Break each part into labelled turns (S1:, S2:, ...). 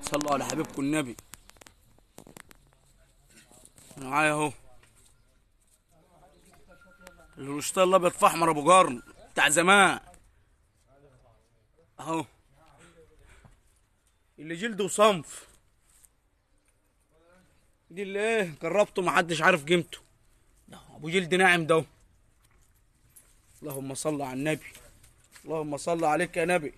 S1: صلوا على حبيبكم النبي انا معايا اهو الوشطان الابيض في احمر ابو قرن بتاع زمان اهو اللي جلده صنف دي اللي ايه جربته محدش عارف قيمته ده ابو جلد ناعم ده اللهم صل على النبي اللهم صل عليك يا نبي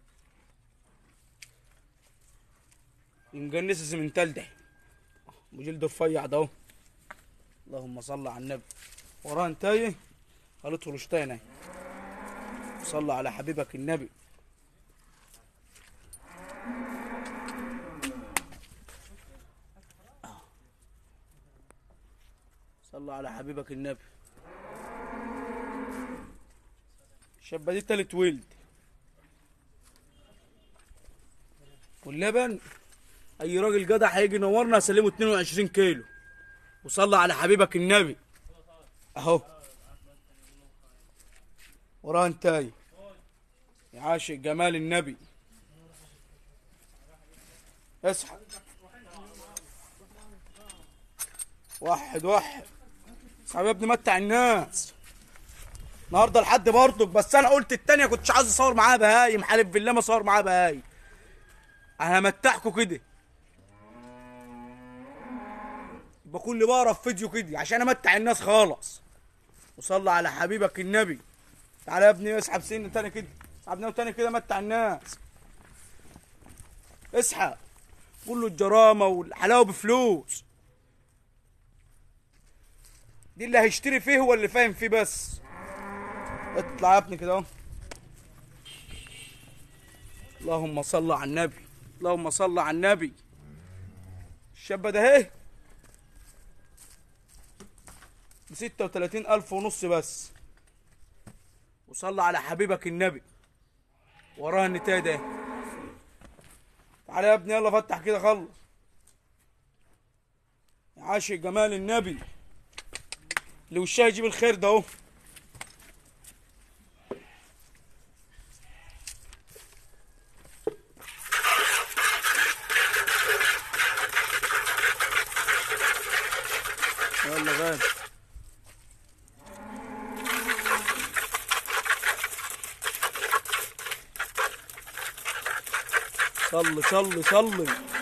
S1: المجنس سمنتال ده ابو جلد رفيع ده اهو. اللهم صل على النبي وراه انتايه خليته رشتين اهي صل على حبيبك النبي صلوا على حبيبك النبي الشابة دي تالت ولد واللبن اي راجل جدع هيجي ينورنا اسلمه 22 كيلو وصلى على حبيبك النبي اهو وراه انتاي يا عاشق جمال النبي اصحى واحد واحد اصحى يا ابني متع الناس النهارده لحد برضك بس انا قلت التانية كنتش عايز اصور معاها بهايم حالف بالله ما اصور معاها بهايم انا همتعكوا كده يبقى كل بقرا في فيديو كده عشان امتع الناس خالص وصلى على حبيبك النبي تعالى يا ابني اسحب سن تاني كده اسحب نام تاني كده متع الناس اسحب قول له الجرامه والحلاوه بفلوس دي اللي هيشتري فيه هو اللي فاهم فيه بس اطلع يا ابني كده اهو اللهم صل على النبي اللهم صل على النبي الشابة ده اهي بستة وتلاتين ألف ونص بس وصلى على حبيبك النبي وراها النتاية ده تعالى يا ابني يلا فتح كده خلص يا عاشق جمال النبي اللي وشها يجيب الخير ده اهو يلا غالي صلي صلي صلي